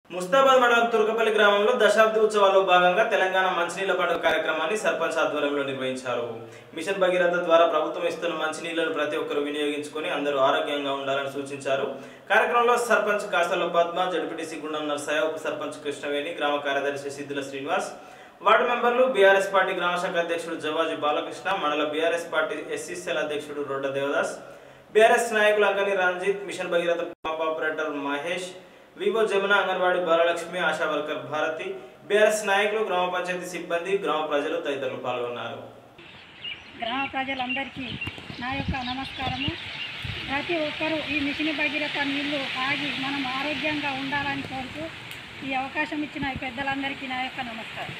ముస్తాబాద్ మండలం తుర్కపల్లి గ్రామంలో దశాబ్ది ఉత్సవాల్లో భాగంగా తెలంగాణ మంచినీళ్ల పండుగ కార్యక్రమాన్ని సర్పంచ్ ఆధ్వర్యంలో నిర్వహించారు మిషన్ భగీరథ ద్వారా ప్రభుత్వం ఇస్తున్న మంచినీళ్లను ప్రతి ఒక్కరు వినియోగించుకొని అందరూ ఆరోగ్యంగా ఉండాలని సూచించారు కార్యక్రమంలో సర్పంచ్ కాసల పద్మ జడ్పీటీసీ గుండం నర్సయ్య ఉప సర్పంచ్ కృష్ణవేణి గ్రామ కార్యదర్శి సిద్ధుల శ్రీనివాస్ వార్డు మెంబర్లు బీఆర్ఎస్ పార్టీ గ్రామ శాఖ అధ్యక్షుడు జవాజీ బాలకృష్ణ మండల బీఆర్ఎస్ పార్టీ ఎస్సీసీఎల్ అధ్యక్షుడు రొడ్డ దేవదాస్ బీఆర్ఎస్ నాయకులు Ankani Ranjith mission Bhagiratha pump operator Mahesh VO Jamuna anganwadi Balalakshmi ASHA worker Bharathi BRS నాయకులు గ్రామ పంచాయతీ సిబ్బంది గ్రామ ప్రజలు తదితరులు పాల్గొన్నారు గ్రామ ప్రజలందరికీ నా యొక్క నమస్కారము ప్రతి ఒక్కరూ ఈ మిషన్ భగీరథ నీళ్లు తాగి మనం ఆరోగ్యంగా ఉండాలని కోరుతూ ఈ అవకాశం ఇచ్చిన ఈ పెద్దలందరికీ నా యొక్క నమస్కారం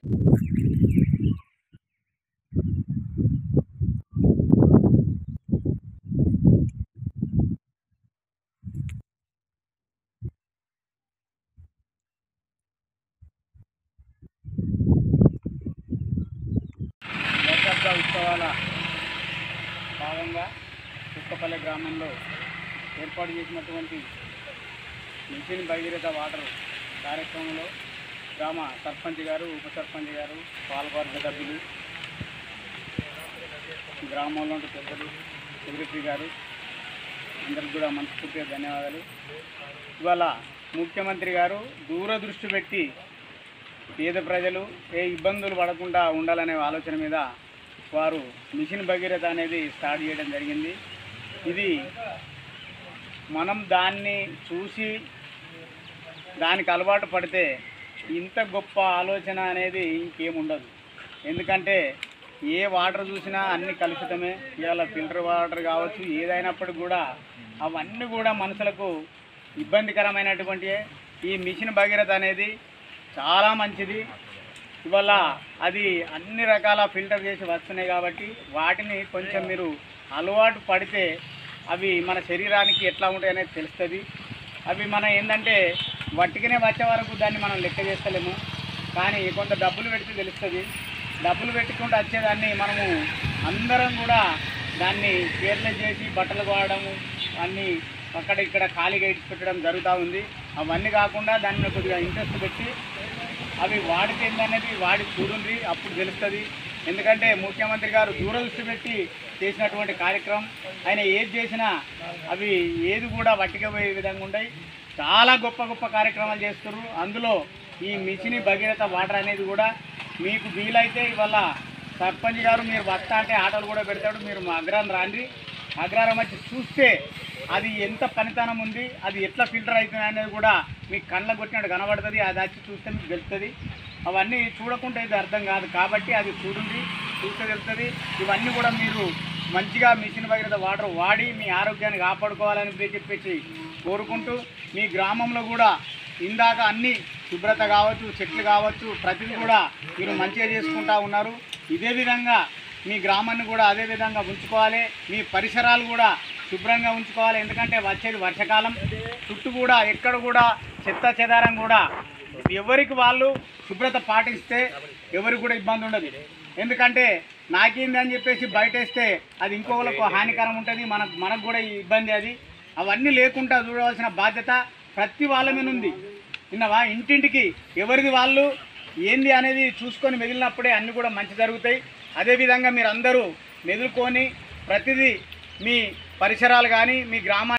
దశాబ్ద ఉత్సవాల భాగంగా కుక్కపల్లి గ్రామంలో ఏర్పాటు చేసినటువంటి మిషన్ భగీరథ వాటర్ కార్యక్రమంలో గ్రామ సర్పంచ్ గారు ఉప సర్పంచ్ గారు పాల్గొన్న సభ్యులు గ్రామంలో ఉండే పెద్దలు సెక్రటరీ గారు అందరికి కూడా మనస్ఫూర్తిగా ధన్యవాదాలు ఇవాళ ముఖ్యమంత్రి గారు దూరదృష్టి పెట్టి పేద ప్రజలు ఏ ఇబ్బందులు పడకుండా ఉండాలనే ఆలోచన మీద వారు మిషన్ భగీరథ అనేది స్టార్ట్ చేయడం జరిగింది ఇది మనం దాన్ని చూసి దానికి అలవాటు పడితే ఇంత గొప్ప ఆలోచన అనేది ఇంకేముండదు ఎందుకంటే ఏ వాటర్ చూసినా అన్ని కలుషితమే ఇవాళ ఫిల్టర్ వాటర్ కావచ్చు ఏదైనప్పటికి కూడా అవన్నీ కూడా మనుషులకు ఇబ్బందికరమైనటువంటి ఈ మిషన్ భగీరథ అనేది చాలా మంచిది ఇవాళ అది అన్ని రకాల ఫిల్టర్ చేసి వస్తున్నాయి కాబట్టి వాటిని కొంచెం మీరు అలవాటు పడితే అవి మన శరీరానికి ఎట్లా ఉంటాయి అనేది తెలుస్తుంది అవి మన ఏంటంటే వట్టికనే వచ్చే వరకు దాన్ని మనం లెక్క చేస్తలేము కానీ కొంత డబ్బులు పెడితే తెలుస్తుంది డబ్బులు పెట్టుకుంటూ వచ్చేదాన్ని మనము అందరం కూడా దాన్ని కేర్లెస్ చేసి బట్టలు వాడడము అన్నీ అక్కడ ఇక్కడ ఖాళీగా ఇచ్చి పెట్టడం జరుగుతూ ఉంది అవన్నీ కాకుండా దాని మీద కొద్దిగా ఇంట్రెస్ట్ పెట్టి అవి వాడితే ఏందనేది వాడి చూడండి అప్పుడు తెలుస్తుంది ఎందుకంటే ముఖ్యమంత్రి గారు దూరదృష్టి పెట్టి చేసినటువంటి కార్యక్రమం ఆయన ఏది చేసినా అవి ఏది కూడా వట్టికపోయే విధంగా ఉంటాయి చాలా గొప్ప గొప్ప కార్యక్రమాలు చేస్తున్నారు అందులో ఈ మిషిని భగీరథ వాటర్ అనేది కూడా మీకు వీలైతే ఇవాళ సర్పంచ్ గారు మీరు వస్తా అంటే ఆటోలు కూడా పెడతాడు మీరు మా అగ్రాన్ని రాండి అగ్రారం వచ్చి చూస్తే అది ఎంత పనితనం ఉంది అది ఎట్లా ఫిల్టర్ అవుతుంది అనేది కూడా మీకు కళ్ళ కొట్టినట్టు కనబడుతుంది అది వచ్చి చూస్తే మీకు తెలుస్తుంది అవన్నీ చూడకుండా ఇది అర్థం కాదు కాబట్టి అది చూడండి చూస్తే తెలుస్తుంది ఇవన్నీ కూడా మీరు మంచిగా మిషన్ భగీరథ వాటర్ వాడి మీ ఆరోగ్యాన్ని కాపాడుకోవాలని చెప్పేసి కోరుకుంటూ మీ గ్రామంలో కూడా ఇందాక అన్ని శుభ్రత కావచ్చు చెట్లు కావచ్చు ప్రతిదీ కూడా మీరు మంచిగా చేసుకుంటా ఉన్నారు ఇదే విధంగా మీ గ్రామాన్ని కూడా అదే విధంగా ఉంచుకోవాలి మీ పరిసరాలు కూడా శుభ్రంగా ఉంచుకోవాలి ఎందుకంటే వచ్చేది వర్షాకాలం చుట్టూ కూడా ఎక్కడ కూడా చెత్త చెదారం కూడా ఎవరికి వాళ్ళు శుభ్రత పాటిస్తే ఎవరికి కూడా ఇబ్బంది ఉండదు ఎందుకంటే నాకేంది అని చెప్పేసి బయటేస్తే అది ఇంకొకరికి హానికరం ఉంటుంది మనకు మనకు కూడా ఈ ఇబ్బంది అది అవన్నీ లేకుండా చూడవలసిన బాధ్యత ప్రతి వాళ్ళ మీద ఉంది విన్నావా ఇంటింటికి ఎవరిది వాళ్ళు ఏంది అనేది చూసుకొని మెదిలినప్పుడే అన్నీ కూడా మంచి జరుగుతాయి అదేవిధంగా మీరు అందరూ మెదులుకొని ప్రతిదీ మీ పరిసరాలు కానీ మీ గ్రామాన్ని